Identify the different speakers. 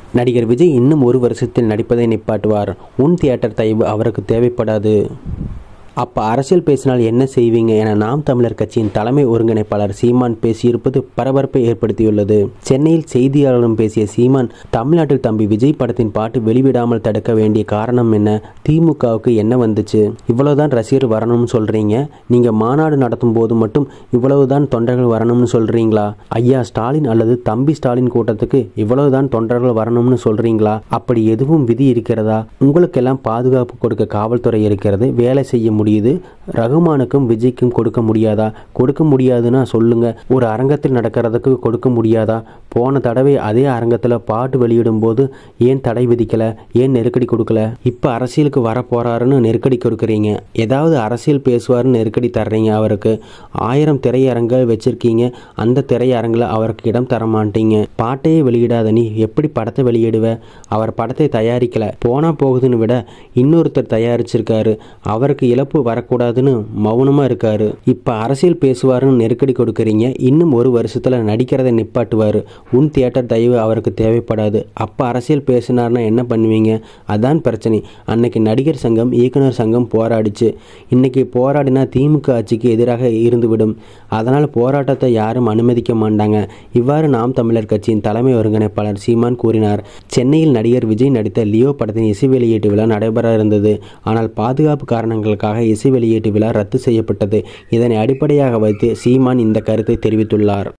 Speaker 1: நடிகர் விஜய் இன்னும் ஒரு வருஷத்தில் நடிப்பதை நிப்பாட்டுவார் உன் தியேட்டர் தயவு அவருக்கு தேவைப்படாது அப்போ அரசியல் பேசினால் என்ன செய்வீங்க என நாம் தமிழர் கட்சியின் தலைமை ஒருங்கிணைப்பாளர் சீமான் பேசியிருப்பது பரபரப்பை ஏற்படுத்தியுள்ளது சென்னையில் செய்தியாளர்களும் பேசிய சீமான் தமிழ்நாட்டில் தம்பி விஜய் படத்தின் பாட்டு வெளிவிடாமல் தடுக்க வேண்டிய காரணம் என்ன திமுகவுக்கு என்ன வந்துச்சு இவ்வளவுதான் ரசிகர் வரணும்னு சொல்றீங்க நீங்க மாநாடு நடத்தும் போது மட்டும் இவ்வளவுதான் தொண்டர்கள் வரணும்னு சொல்றீங்களா ஐயா ஸ்டாலின் அல்லது தம்பி ஸ்டாலின் கூட்டத்துக்கு இவ்வளவுதான் தொண்டர்கள் வரணும்னு சொல்றீங்களா அப்படி எதுவும் விதி இருக்கிறதா உங்களுக்கெல்லாம் பாதுகாப்பு கொடுக்க காவல்துறை இருக்கிறது வேலை செய்ய முடியுது ரகுமானுக்கும் விஜய்க்கும் கொடுக்க முடியாதா கொடுக்க முடியாதுன்னா சொல்லுங்க ஒரு அரங்கத்தில் நடக்கிறதுக்கு கொடுக்க முடியாதா போன தடவை அதே அரங்கத்தில் பாட்டு வெளியிடும் போது ஏன் தடை விதிக்கல ஏன் நெருக்கடி கொடுக்கல இப்போ அரசியலுக்கு வர போறாருன்னு நெருக்கடி கொடுக்குறீங்க ஏதாவது அரசியல் பேசுவாருன்னு நெருக்கடி தர்றீங்க அவருக்கு ஆயிரம் திரையரங்கள் வச்சிருக்கீங்க அந்த திரையரங்கில் அவருக்கு இடம் தர மாட்டீங்க பாட்டையே வெளியிடாத நீ எப்படி படத்தை வெளியிடுவ அவர் படத்தை தயாரிக்கல போனா போகுதுன்னு விட இன்னொருத்தர் தயாரிச்சிருக்காரு அவருக்கு இழப்பு வரக்கூடாதுன்னு மௌனமா இருக்காரு இப்ப அரசியல் பேசுவாருன்னு நெருக்கடி கொடுக்குறீங்க இன்னும் ஒரு வருஷத்துல நடிக்கிறதை நிப்பாட்டுவாரு உன் தியேட்டர் தயவு அவருக்கு தேவைப்படாது அப்ப அரசியல் பேசினார்னா என்ன பண்ணுவீங்க அதான் பிரச்சனை அன்னைக்கு நடிகர் சங்கம் இயக்குனர் சங்கம் போராடிச்சு இன்னைக்கு போராடினா திமுக ஆட்சிக்கு எதிராக இருந்துவிடும் அதனால் போராட்டத்தை யாரும் அனுமதிக்க மாட்டாங்க இவ்வாறு நாம் தமிழர் கட்சியின் தலைமை ஒருங்கிணைப்பாளர் சீமான் கூறினார் சென்னையில் நடிகர் விஜய் நடித்த லியோ படத்தின் இசை வெளியீட்டு விழா நடைபெற இருந்தது ஆனால் பாதுகாப்பு காரணங்களுக்காக இசை வெளியீட்டு விழா ரத்து செய்யப்பட்டது இதனை அடிப்படையாக வைத்து சீமான் இந்த கருத்தை தெரிவித்துள்ளார்